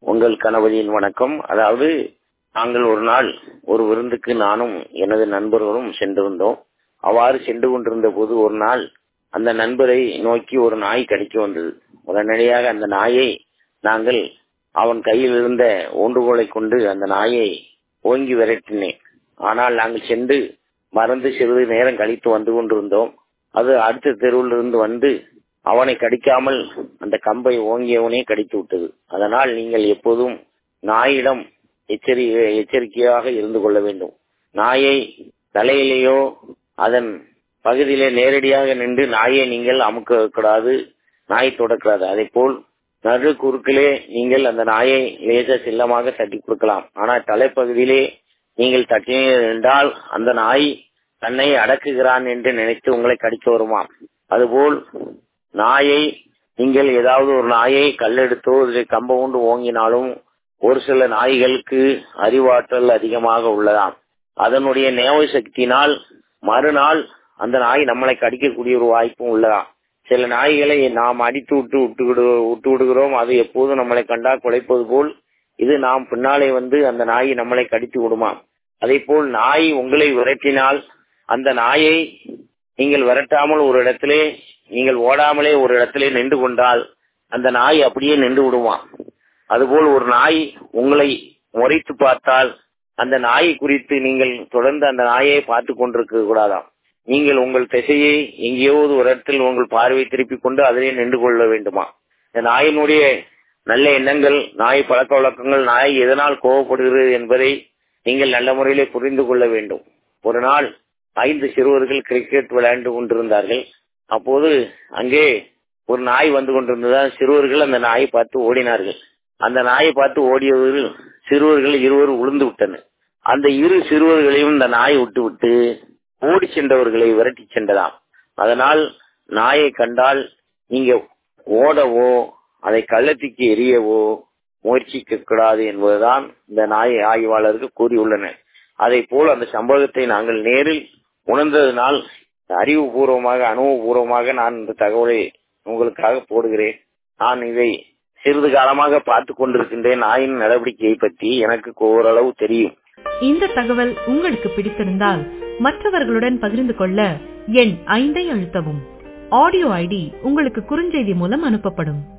உங்கள் கணபதியின் வணக்கம் அதாவது நாங்கள் ஒரு நாள் ஒரு விருந்துக்கு நானும் எனது நண்பர்களும் சென்றிருந்தோம் அவ்வாறு சென்று கொண்டிருந்த போது ஒரு நாள் அந்த நண்பரை நோக்கி ஒரு நாய் கடிக்க வந்தது உடனடியாக அந்த நாயை நாங்கள் அவன் கையில் இருந்த ஊண்டுகோலை கொண்டு அந்த நாயை ஓங்கி விரட்டினேன் ஆனால் நாங்கள் சென்று மறந்து சிறிது நேரம் கழித்து வந்து கொண்டிருந்தோம் அது அடுத்த தெருவில் இருந்து வந்து அவனை கடிக்காமல் அந்த கம்பை ஓங்கியவனே கடித்து விட்டது அதனால் நீங்கள் எப்போதும் நாயிடம் எச்சரி எச்சரிக்கையாக இருந்து கொள்ள வேண்டும் நாயை தலையிலேயோ அதன் பகுதியிலே நேரடியாக நின்று நாயை நீங்கள் அமுக்க கூடாது நாய் தொடக்கூடாது அதே போல் நடு குறுக்கிலே நீங்கள் அந்த நாயை லேச செல்லமாக தட்டி கொடுக்கலாம் ஆனால் தலைப்பகுதியிலே நீங்கள் தட்டினீர்கள் என்றால் அந்த நாய் தன்னை அடக்குகிறான் என்று நினைத்து உங்களை கடிக்க வருமாம் அதுபோல் நாயை நீங்கள் ஏதாவது ஒரு நாயை கல்லெடுத்தோ இல்லை கம்ப கொண்டு ஓங்கினாலும் ஒரு சில நாய்களுக்கு அறிவாற்றல் அதிகமாக உள்ளதாம் அதனுடைய நேவை சக்தியினால் மறுநாள் அந்த நாய் நம்மளை கடிக்கக்கூடிய ஒரு வாய்ப்பும் உள்ளதாம் சில நாய்களை நாம் அடித்து விட்டு விட்டு விட்டு விடுகிறோம் அது எப்போதும் நம்மளை கண்டா குலைப்பது போல் இது நாம் பின்னாலே வந்து அந்த நாய் நம்மளை கடித்து விடுமாம் அதே போல் நாய் உங்களை விரட்டினால் அந்த நாயை நீங்கள் விரட்டாமல் ஒரு இடத்திலே நீங்கள் ஓடாமலே ஒரு இடத்திலே நின்று கொண்டால் அந்த நாய் அப்படியே நின்று விடுவான் அதுபோல் ஒரு நாய் உங்களை முறைத்து பார்த்தால் அந்த நாயை குறித்து நீங்கள் தொடர்ந்து அந்த நாயை பார்த்து கொண்டிருக்க கூடாதாம் நீங்கள் உங்கள் திசையை எங்கேயாவது ஒரு இடத்தில் உங்கள் பார்வை திருப்பிக் கொண்டு அதிலே நின்று கொள்ள வேண்டுமா இந்த நாயினுடைய நல்ல எண்ணங்கள் நாய் பழக்க வழக்கங்கள் நாய் எதனால் கோவப்படுகிறது என்பதை நீங்கள் நல்ல முறையிலே புரிந்து கொள்ள வேண்டும் ஒரு நாள் ஐந்து சிறுவர்கள் கிரிக்கெட் விளையாண்டு கொண்டிருந்தார்கள் அப்போது அங்கே ஒரு நாய் வந்து கொண்டிருந்ததால் சிறுவர்கள் அந்த நாயை பார்த்து ஓடினார்கள் அந்த நாயை பார்த்து ஓடியவர்கள் சிறுவர்கள் இருவர் உளுந்து விட்டனர் அந்த இரு சிறுவர்களையும் இந்த நாய் விட்டு விட்டு ஓடி சென்றவர்களை விரட்டி சென்றதாம் அதனால் நாயை கண்டால் நீங்க ஓடவோ அதை கள்ளத்துக்கு எரியவோ முயற்சிக்க கூடாது என்பதுதான் இந்த நாய் ஆய்வாளர்கள் கூறியுள்ளனர் அதை போல் அந்த சம்பவத்தை நாங்கள் நேரில் உணர்ந்ததினால் அறிவுபூர்வமாக அனுபவபூர்வமாக நான் இந்த தகவலை உங்களுக்காக போடுகிறேன் நான் இதை சிறிது காலமாக பார்த்து கொண்டிருக்கின்றேன் நாயின் நடவடிக்கையை பற்றி எனக்கு ஓரளவு தெரியும் இந்த தகவல் உங்களுக்கு பிடித்திருந்தால் மற்றவர்களுடன் பகிர்ந்து கொள்ள எண் ஐந்தை அழுத்தவும் ஆடியோ ஐடி உங்களுக்கு குறுஞ்செய்தி மூலம் அனுப்பப்படும்